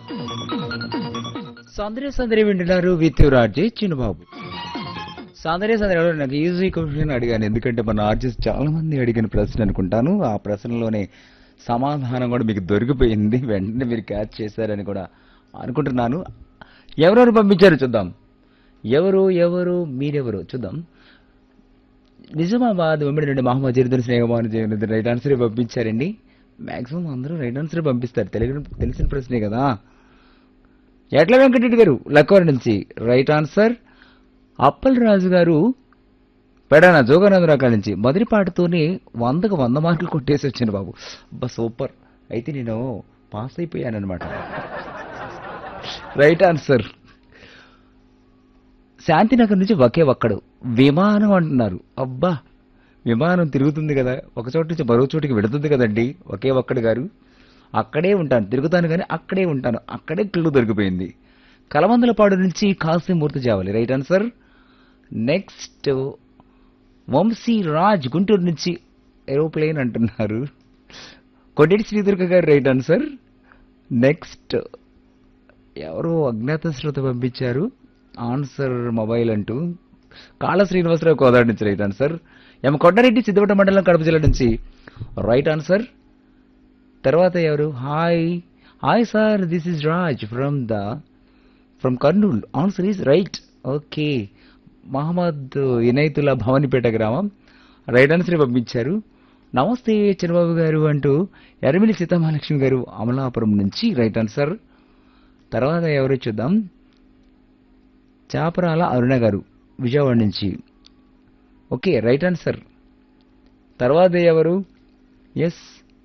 సందరే సందరే వింటున్నారు విత్ రాజే చిన్నబాబు సందరే సందరే ఎవరో నాకు ఈజీ క్వశ్చన్ అడిగాను ఎందుకంటే మన ఆర్టిస్ట్ చాలా మంది అడిగిన ప్రశ్న అనుకుంటాను ఆ ప్రశ్నలోనే సమాధానం కూడా మీకు దొరికిపోయింది వెంటనే మీరు క్యాచ్ చేశారని కూడా అనుకుంటున్నాను ఎవరెవరు పంపించారు చూద్దాం ఎవరు ఎవరు మీరెవరు చూద్దాం నిజామాబాద్ వెంబడి నుండి మహమ్మద్ జరుదుని స్నేహమాను జయనుద్దరు రైట్ ఆన్సర్ పంపించారండి మాక్సిమం అందరూ రైట్ ఆన్సర్ పంపిస్తారు తెలుగు తెలిసిన ప్రశ్నే కదా ఎట్ల వెంకటరెడ్డి గారు లక్కవరి నుంచి రైట్ ఆన్సర్ అప్పల్ రాజు గారు పెడాన జోగానంద రకాల నుంచి మొదటి పాటతోనే వందకు వంద మార్కులు కొట్టేసి వచ్చాను బాబు అబ్బా సూపర్ అయితే నేను పాస్ అయిపోయాను అనమాట రైట్ ఆన్సర్ శాంతినగర్ నుంచి ఒకే ఒక్కడు విమానం అంటున్నారు అబ్బా విమానం తిరుగుతుంది కదా ఒక చోటు నుంచి మరో చోటికి వెళుతుంది కదండి ఒకే ఒక్కడు గారు అక్కడే ఉంటాను తిరుగుతాను కానీ అక్కడే ఉంటాను అక్కడే క్లూ దొరికిపోయింది కలమందలపాడు నుంచి కాశీమూర్తి జావాలి right answer next Vamsi Raj Guntur నుంచి ఏరోప్లేన్ అంటున్నారు కొట్టేటి శ్రీదుర్గ గారు రైట్ ఆన్సర్ నెక్స్ట్ ఎవరో అజ్ఞాత శ్రోత పంపించారు ఆన్సర్ మొబైల్ అంటూ కాళ శ్రీనివాసరావు కోదాడు నుంచి right answer M Kondareddy Siddipet మండలం కడప జిల్లా నుంచి రైట్ ఆన్సర్ తర్వాత ఎవరు hi hi sir this is Raj from the from Kurnool answer is right okay Mohammed Inayatullah Bhavanipet గ్రామం రైట్ ఆన్సర్ పంపించారు నమస్తే చంద్రబాబు గారు అంటూ ఎర్రమిల్లి సీతామహాలక్ష్మి గారు అమలాపురం నుంచి రైట్ ఆన్సర్ తర్వాత ఎవరు చూద్దాం చాపరాల అరుణ గారు విజయవాడ నుంచి ఓకే రైట్ ఆన్సర్ తర్వాత ఎవరు ఎస్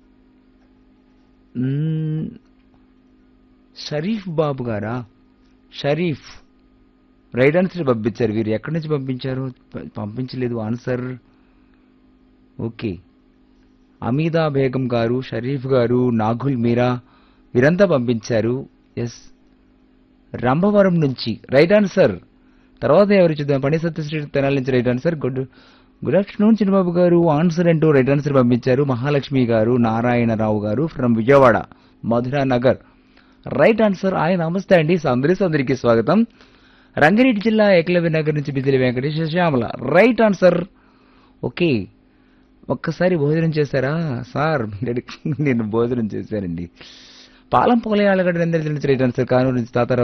షరీఫ్ బాబు గారా షరీఫ్ రైట్ ఆన్సర్ పంపించారు వీరు ఎక్కడి నుంచి పంపించారు ప- పంపించలేదు ఆన్సర్ ఓకే అమీదా బేగం గారు షరీఫ్ గారు నాగుల్ మీరా వీరంతా పంపించారు ఎస్ రంభవరం నుంచి రైట్ ఆన్సర్ తర్వాత ఎవరు చూద్దాం పని సత్యశ్రీ తెనాలి నుంచి right answer good good afternoon Chinnababu garu answer అంటూ రైట్ ఆన్సర్ పంపించారు Mahalakshmi garu Narayanarao garu from Vijayawada Madhura Nagar right answer ఆయన నమస్తే అండి సందరి సందరికి స్వాగతం రంగారెడ్డి జిల్లా ఏకలవ్య నగర్ నుంచి Bijili Venkateswara Shyamala right answer okay ఒక్కసారి భోజనం చేశారా సార్ మీరు అడిగి- నేను భోజనం చేశానండి పాలం పోలే ఆలగడ్డ నుంచి రైట్ ఆన్సర్ కానూరు నుంచి తాతారావు